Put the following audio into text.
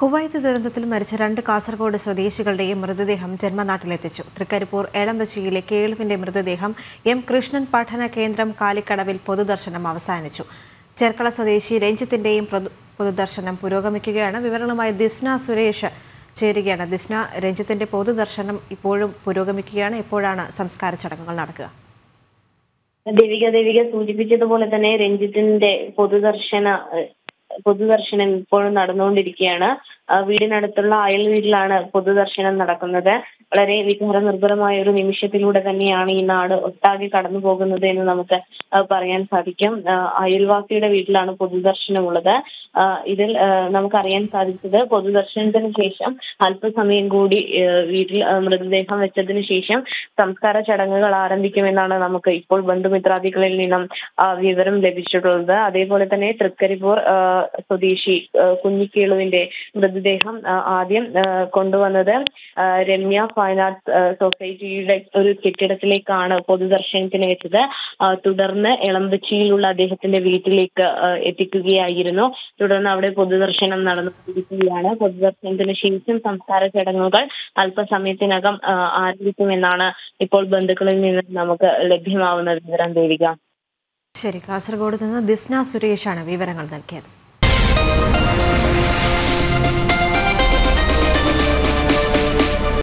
Kuwait ദുരന്തത്തിൽ മരിച്ച രണ്ട് കാസർഗോഡ് സ്വദേശികളുടെയും മൃതദേഹം ജന്മനാട്ടിലെത്തിച്ചു തൃക്കരിപ്പൂർ എളമ്പച്ചിയിലെ കേളുവിന്റെ മൃതദേഹം എം കൃഷ്ണൻ പഠന കേന്ദ്രം കാലിക്കടവിൽ പൊതുദർശനം അവസാനിച്ചു ചേർക്കള സ്വദേശി രഞ്ജിത്തിന്റെയും പ്രൊതു- പൊതുദർശനം പുരോഗമിക്കുകയാണ് വിവരങ്ങളുമായി ദിസ്ന സുരേഷ് ചേരുകയാണ് ദിസ്ന രഞ്ജിത്തിന്റെ പൊതുദർശനം ഇപ്പോഴും പുരോഗമിക്കുകയാണ് എപ്പോഴാണ് സംസ്കാര ചടങ്ങുകൾ നടക്കുക ദേവിക ദേവിക സൂചിപ്പിച്ചതുപോലെ തന്നെ രഞ്ജിത്തിന്റെ പൊതുദർശന ഏഹ്, പൊതുദർശനം ഇപ്പോഴും നടന്നുകൊണ്ടിരിക്കുകയാണ് ആ, വീടിനടുത്തുള്ള അയൽ വീട്ടിലാണ് പൊതുദർശനം നടക്കുന്നത് വളരെ വികാര നിർഭരമായ ഒരു നിമിഷത്തിലൂടെ തന്നെയാണ് ഈ നാട് ഒട്ടാകെ കടന്നു പോകുന്നത് എന്ന് നമുക്ക് ആ, പറയാൻ സാധിക്കും ആ, അയൽവാസിയുടെ വീട്ടിലാണ് പൊതുദർശനമുള്ളത് ആ, ഇതിൽ ആ, നമുക്കറിയാൻ സാധിച്ചത് പൊതുദർശനത്തിന് ശേഷം അല്പസമയം കൂടി ആ, വീട്ടിൽ ആ, മൃതദേഹം വെച്ചതിന് ശേഷം സംസ്കാര ചടങ്ങുകൾ ആരംഭിക്കുമെന്നാണ് നമുക്ക് ഇപ്പോൾ ബന്ധുമിത്രാദികളിൽ നിന്നും ആ, വിവരം ലഭിച്ചിട്ടുള്ളത് അതേപോലെ തന്നെ തൃക്കരിപ്പൂർ ആ, സ്വദേശി ആ, കുഞ്ഞിക്കേളുവിന്റെ മൃതദേഹം ആ, ആദ്യം ആ, കൊണ്ടുവന്നത് ആ, രമ്യ ഫൈൻ ആർട്സ് ആ, സൊസൈറ്റിയുടെ ഒരു കെട്ടിടത്തിലേക്കാണ് പൊതുദർശനത്തിന് വെച്ചത് ആ, തുടർന്ന് എളമ്പച്ചിയിലുള്ള അദ്ദേഹത്തിന്റെ വീട്ടിലേക്ക് ആ, എത്തിക്കുകയായിരുന്നു തുടർന്ന് അവിടെ പൊതുദർശനം നടന്നുകൊണ്ടിരിക്കുകയാണ് പൊതുദർശനത്തിന് ശേഷം സംസ്കാര ചടങ്ങുകൾ അല്പസമയത്തിനകം ആ, ആരംഭിക്കുമെന്നാണ് ഇപ്പോൾ ബന്ധുക്കളിൽ നിന്ന് നമുക്ക് ലഭ്യമാവുന്ന വിവരം ദേവിക ശരി കാസർഗോഡ് നിന്ന് ദിസ്ന സുരേഷാണ് വിവരങ്ങൾ നൽകിയത്